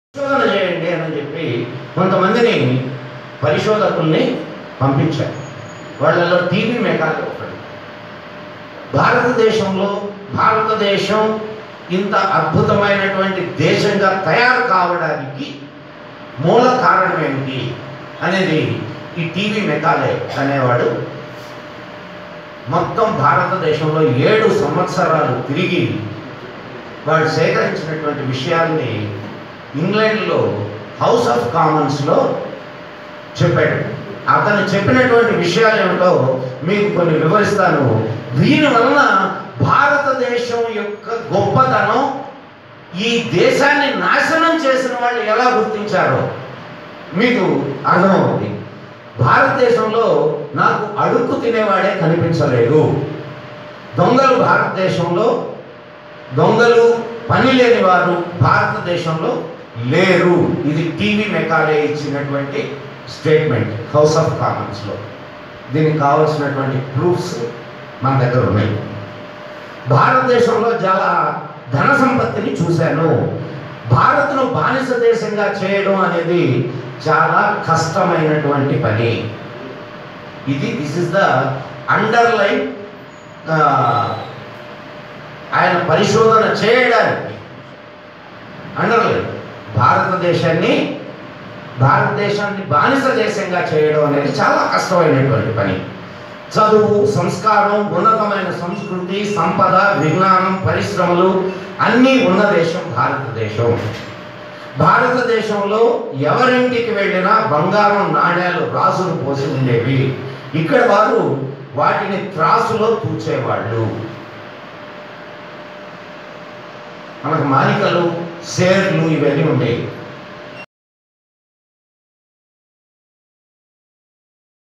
పరిశోధన చేయండి అని చెప్పి కొంతమందిని పరిశోధకుల్ని పంపించారు వాళ్ళలో టీవీ మెకానిక్ ఒకటి భారతదేశంలో భారతదేశం ఇంత అద్భుతమైనటువంటి దేశంగా తయారు కావడానికి మూల కారణం ఏమిటి అనేది ఈ టీవీ మెకాలే అనేవాడు మొత్తం భారతదేశంలో ఏడు సంవత్సరాలు తిరిగి వాడు సేకరించినటువంటి విషయాల్ని ఇంగ్లాండ్లో హౌస్ ఆఫ్ కామన్స్లో చెప్పాడు అతను చెప్పినటువంటి విషయాలు ఏమిటో మీకు కొన్ని వివరిస్తాను దీని వలన భారతదేశం యొక్క గొప్పతనం ఈ దేశాన్ని నాశనం చేసిన వాళ్ళు ఎలా గుర్తించారో మీకు అర్థమవుతుంది భారతదేశంలో నాకు అడుక్కు తినేవాడే కనిపించలేదు దొంగలు భారతదేశంలో దొంగలు పని లేని వారు భారతదేశంలో లేరు ఇది టీవీ మెకాలే ఇచ్చినటువంటి స్టేట్మెంట్ హౌస్ ఆఫ్ కామన్స్లో దీనికి కావలసినటువంటి ప్రూఫ్స్ మన దగ్గర ఉన్నాయి భారతదేశంలో చాలా ధన సంపత్తిని చూశాను భారత్ను బానిస దేశంగా చేయడం అనేది చాలా కష్టమైనటువంటి పని ఇది దిస్ ఇస్ ద అండర్లైన్ ఆయన పరిశోధన చేయడానికి అండర్లైన్ భారతదేశాన్ని భారతదేశాన్ని బానిస దేశంగా చేయడం అనేది చాలా కష్టమైనటువంటి పని చదువు సంస్కారం ఉన్నతమైన సంస్కృతి సంపద విజ్ఞానం పరిశ్రమలు అన్నీ ఉన్న దేశం భారతదేశం భారతదేశంలో ఎవరింటికి వెళ్ళినా బంగారం నాణ్యాలు రాసులు పోసి ఉండేవి ఇక్కడ వారు వాటిని త్రాసులో తూచేవాళ్ళు మనకు మాలికలు షేర్లు ఇవన్నీ ఉండేవి